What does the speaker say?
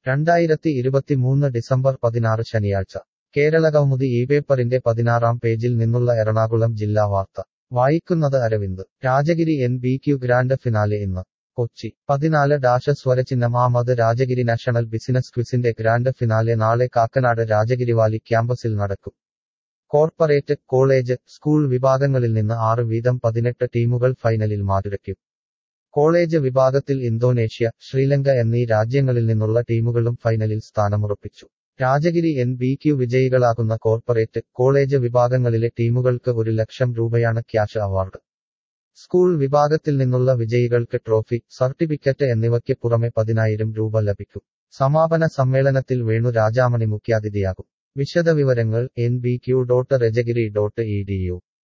രണ്ടായിരത്തി ഇരുപത്തിമൂന്ന് ഡിസംബർ പതിനാറ് ശനിയാഴ്ച കേരളകൗമുദി ഈ പേപ്പറിന്റെ പതിനാറാം പേജിൽ നിന്നുള്ള എറണാകുളം ജില്ലാ വാർത്ത വായിക്കുന്നത് Aravind Rajagiri N B Q grand finale ഇന്ന് കൊച്ചി പതിനാല് ഡാഷ സ്വരചിഹ്നമാമത് രാജഗിരി നാഷണൽ ബിസിനസ് ക്വിസിന്റെ ഗ്രാൻഡ് ഫിനാലെ നാളെ കാക്കനാട് രാജഗിരിവാലി ക്യാമ്പസിൽ നടക്കും കോർപ്പറേറ്റ് കോളേജ് സ്കൂൾ വിഭാഗങ്ങളിൽ നിന്ന് ആറ് വീതം പതിനെട്ട് ടീമുകൾ ഫൈനലിൽ മാറ്റുരയ്ക്കും കോളേജ് വിഭാഗത്തിൽ ഇന്തോനേഷ്യ ശ്രീലങ്ക എന്നീ രാജ്യങ്ങളിൽ നിന്നുള്ള ടീമുകളും ഫൈനലിൽ സ്ഥാനമുറപ്പിച്ചു രാജഗിരി എൻ ബി ക്യു വിജയികളാകുന്ന കോർപ്പറേറ്റ് കോളേജ് വിഭാഗങ്ങളിലെ ടീമുകൾക്ക് ഒരു ലക്ഷം രൂപയാണ് ക്യാഷ് അവാർഡ് സ്കൂൾ വിഭാഗത്തിൽ നിന്നുള്ള വിജയികൾക്ക് ട്രോഫി സർട്ടിഫിക്കറ്റ് എന്നിവയ്ക്ക് പുറമെ പതിനായിരം രൂപ ലഭിക്കും സമാപന സമ്മേളനത്തിൽ വേണു രാജാമണി മുഖ്യാതിഥിയാകും വിശദവിവരങ്ങൾ N B Q dot Rajagiri dot E D U